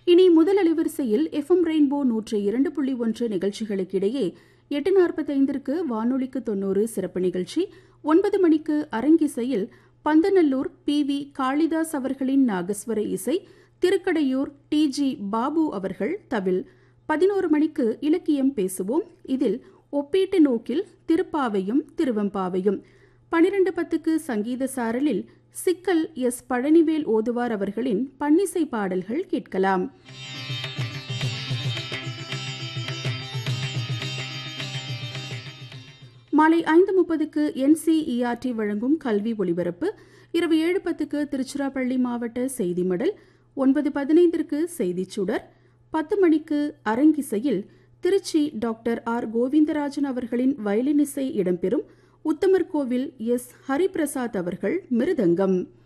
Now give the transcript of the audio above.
இனி முதல் அலைவரிசையில் எஃப்எம் ரெயின்போ நூற்று இரண்டு புள்ளி ஒன்று நிகழ்ச்சிகளுக்கிடையே எட்டு நாற்பத்தைந்திற்கு வானொலிக்கு தொன்னூறு சிறப்பு நிகழ்ச்சி ஒன்பது மணிக்கு அரங்கிசையில் பந்தநல்லூர் பி வி காளிதாஸ் அவர்களின் நாகஸ்வர இசை திருக்கடையூர் டி ஜி பாபு அவர்கள் தவில் பதினோரு மணிக்கு இலக்கியம் பேசுவோம் இதில் ஒப்பீட்டு நோக்கில் திருப்பாவையும் திருவெம்பாவையும் பனிரெண்டு பத்துக்கு சங்கீத சாரலில் சிக்கல் எஸ் பழனிவேல் ஓதுவார் அவர்களின் பன்னிசை பாடல்கள் கேட்கலாம் மாலை ஐந்து முப்பதுக்கு என்சிஇஆர்டி வழங்கும் கல்வி ஒலிபரப்பு இரவு ஏழு பத்துக்கு திருச்சிராப்பள்ளி மாவட்ட செய்தி மடல் ஒன்பது பதினைந்திற்கு செய்திச் சுடர் பத்து மணிக்கு அரங்கிசையில் திருச்சி டாக்டர் ஆர் கோவிந்தராஜன் அவர்களின் வயலின் இசை இடம்பெறும் உத்தமர் கோவில் எஸ் ஹரிபிரசாத் அவர்கள் மிருதங்கம்